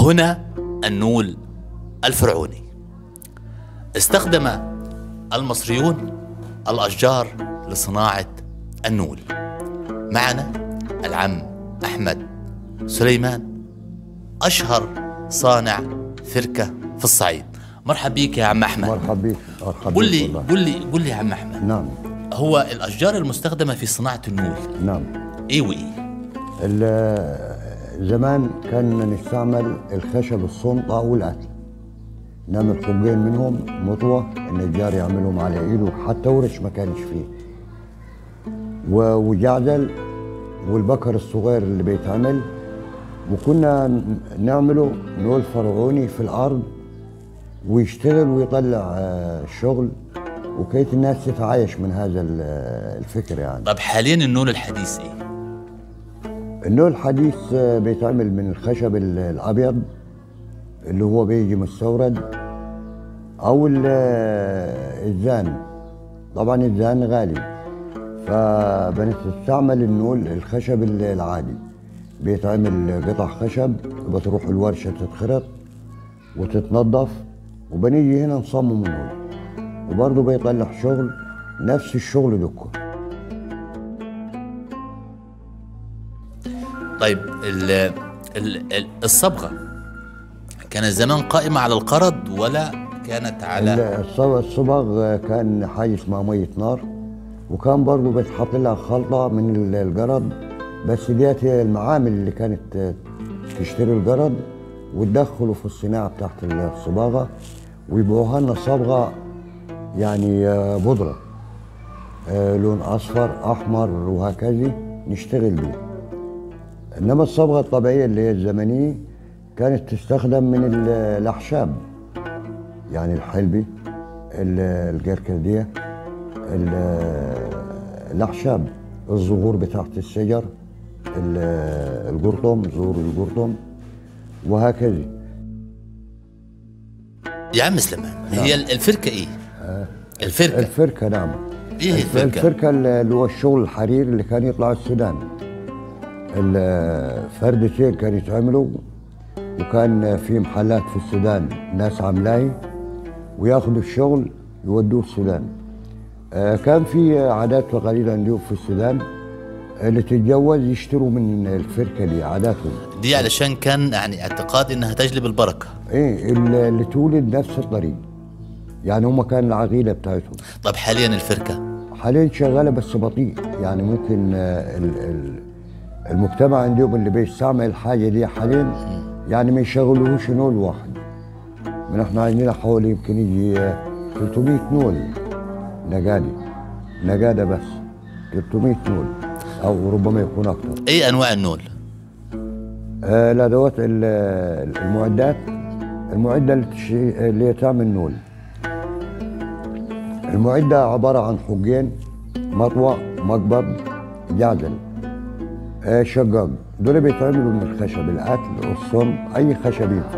وهنا النول الفرعوني استخدم المصريون الأشجار لصناعة النول معنا العم أحمد سليمان أشهر صانع فركة في الصعيد مرحب بك يا عم أحمد مرحبا بك مرحبا قل بك لي والله. قل لي قل لي يا عم أحمد نعم هو الأشجار المستخدمة في صناعة النول نعم إيه وإيه ال- زمان كان نستعمل الخشب الصنطة والأكل نعمل حبين منهم مطوة النجار يعملهم على ايده حتى ورش ما كانش فيه و- وجعجل والبكر الصغير اللي بيتعمل وكنا ن- نعمله نول فرعوني في الأرض ويشتغل ويطلع آه، شغل وكيت الناس تتعايش من هذا ال- الفكر يعني طب حاليا النول الحديث إيه النوع الحديث آه، بيتعمل من الخشب ال- الابيض اللي هو بيجي مستورد او ال- آه، الزان طبعا الزان غالي فبنستعمل النول الخشب ال- العادي بيتعمل قطع خشب بتروح الورشه تتخرط وتتنظف وبنيجي هنا نصمم النول وبرضه بيطلع شغل نفس الشغل دكه طيب ال ال ال الصبغة كانت زمان قائمة على القرض ولا كانت على الص- الصبغ كان حاجه اسمها ميه نار وكان برضه بيتحط لها خلطه من ال- الجرد بس ديت هي المعامل اللي كانت تشتري الجرد وتدخله في الصناعه بتاعت الصباغه ويبيعوها لنا صبغه يعني آه، بودره آه، لون اصفر احمر وهكذا نشتغل بيه انما الصبغه الطبيعيه اللي هي الزمنيه كانت تستخدم من ال- الاعشاب يعني الحلبي ال- الجركلديه ال- الاعشاب الزهور بتاعت الشجر ال- القرطم زهور القرطم وهكذا يا عم سليمان هي ال- الفركة إيه الفركة الفركه نعم إيه هي الف- الفركة الفركه اللي هو الشغل الحرير اللي كان يطلع السودان الفردتين كانوا يتعملوا وكان في محلات في السودان ناس عاملاه وياخذوا الشغل يودوه السودان آه، كان في عادات وقليل عندهم في السودان اللي تتجوز يشتروا من الفركه دي عاداتهم دي علشان كان يعني اعتقاد انها تجلب البركة ايه اللي اللي تولد نفس الطريق يعني هم كان العقيده بتاعتهم طب حاليا الفركة حاليا شغاله بس بطيء يعني ممكن آه، ال- ال- المجتمع عندهم اللي بيستعمل الحاجه دي حاليا يعني ما يشغلوهوش نول واحد من احنا عندنا حوالي يمكن يجي آه، 300 نول نجادي نجاده بس 300 نول او ربما يكون اكثر ايه انواع النول آه، الادوات ال- المعدات المعده اللي, تشي... اللي تعمل نول المعده عباره عن حجين مطوى مقبض جعجل آه، شقاق دول بيتعملوا من الخشب الاكل الصن اي خشب ينفع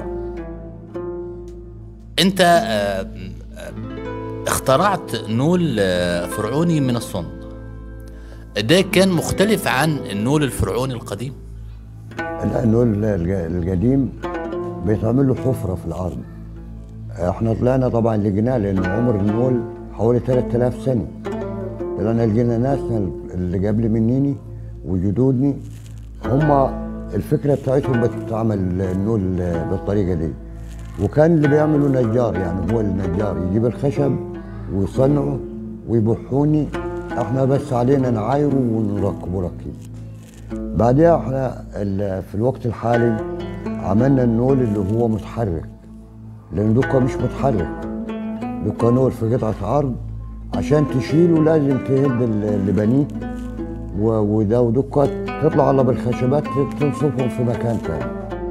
انت آه، آه، اخترعت نول آه، فرعوني من الصن ده كان مختلف عن النول الفرعوني القديم النول الج- القديم بيتعمل له حفره في الارض احنا طلعنا طبعا لقيناه لان عمر النول حوالي 3000 سنه طلعنا لقينا ناسنا اللي قبل منيني وجدودني هم الفكره بتاعتهم بتتعمل النول بالطريقه دي وكان اللي بيعملوا نجار يعني هو النجار يجيب الخشب ويصنعه ويبحوني احنا بس علينا نعايره ونركبه ركيب بعدها احنا ال- في الوقت الحالي عملنا النول اللي هو متحرك لان دوكا مش متحرك دوكا نول في قطعة أرض عشان تشيله لازم تهد ال- اللي بنيه و- وده ودوكا تطلع على بالخشبات تنصفهم في مكان تاني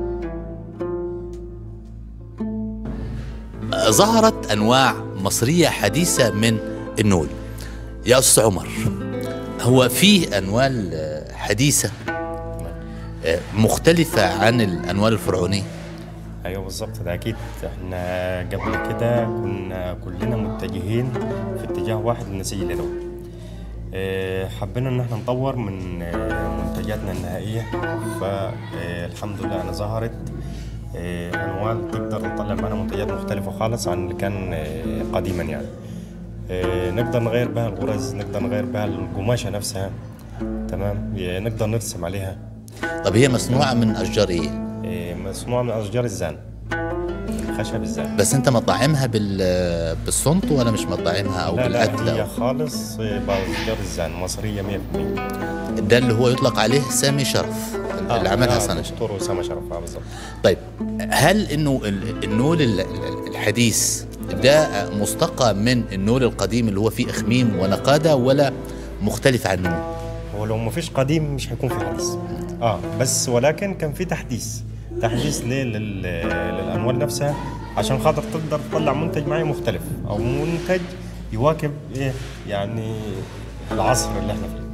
آه، ظهرت انواع مصريه حديثه من النول يا استاذ عمر هو في انوال آه، حديثه آه، مختلفه عن الانوال الفرعونيه ايوه بالظبط ده اكيد احنا قبل كده كنا كلنا متجهين في اتجاه واحد لنسيج اليدوي اه، حبينا ان احنا نطور من اه، منتجاتنا النهائيه فالحمد لله انا ظهرت آه، انوال تقدر تطلع معنا منتجات مختلفه خالص عن اللي كان آه، قديما يعني آه، نقدر نغير بها الغرز نقدر نغير بها القماشه نفسها تمام آه، نقدر نرسم عليها طب هي مصنوعه من اشجار ايه آه، مصنوعه من اشجار الزان خشب الزان بس انت مطعمها بال بالصمت ولا مش مطعمها او لا لا بالقتل هي أو خالص آه، باشجار الزان مصريه 100% ده اللي هو يطلق عليه سامي شرف اللي عملها سنة شرف دكتور اسامه شرف آه، بالظبط طيب هل انه ال- النول ال- ال- الحديث ده مستقى من النول القديم اللي هو فيه اخميم ونقاده ولا مختلف عنه؟ هو لو ما فيش قديم مش هيكون في حديث اه بس ولكن كان في تحديث تحديث ليه لل... للانوال نفسها عشان خاطر تقدر تطلع منتج معي مختلف او منتج يواكب ايه يعني العصر اللي احنا فيه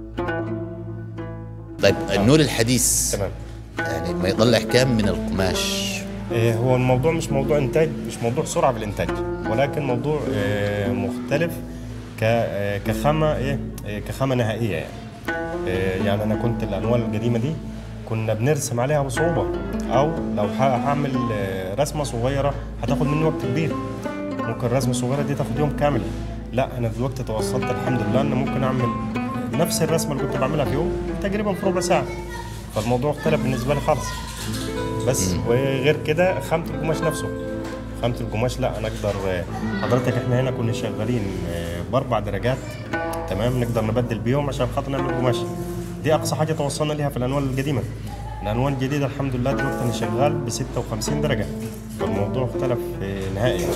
طيب النول الحديث تمام يعني ما يطلع كام من القماش؟ إيه هو الموضوع مش موضوع انتاج مش موضوع سرعه بالانتاج ولكن موضوع إيه مختلف ك إيه كخامه ايه إيه كخامه نهائيه يعني إيه يعني انا كنت الانوال القديمه دي كنا بنرسم عليها بصعوبه او لو ح- هعمل إيه، رسمه صغيره هتاخد مني وقت كبير ممكن الرسمه الصغيره دي تاخد يوم كامل لا انا دلوقتي توصلت الحمد لله ان ممكن اعمل نفس الرسمه اللي كنت بعملها في يوم تقريبا في ربع ساعه فالموضوع اختلف بالنسبه لي خالص بس وغير كده خامة القماش نفسه خامة القماش لا انا اقدر حضرتك احنا هنا كنا شغالين آه، باربع درجات تمام نقدر نبدل بيهم عشان خاطر نعمل قماش دي اقصى حاجه توصلنا ليها في الانوال القديمه الانوال الجديده الحمد لله دلوقتي انا شغال ب 56 درجه فالموضوع اختلف آه، نهائي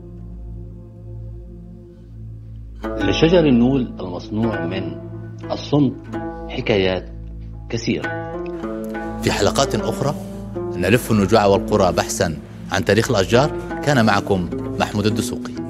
لشجر النول المصنوع من الصمت حكايات كثيرة في حلقات أخرى نلف النجوع والقرى بحثا عن تاريخ الأشجار كان معكم محمود الدسوقي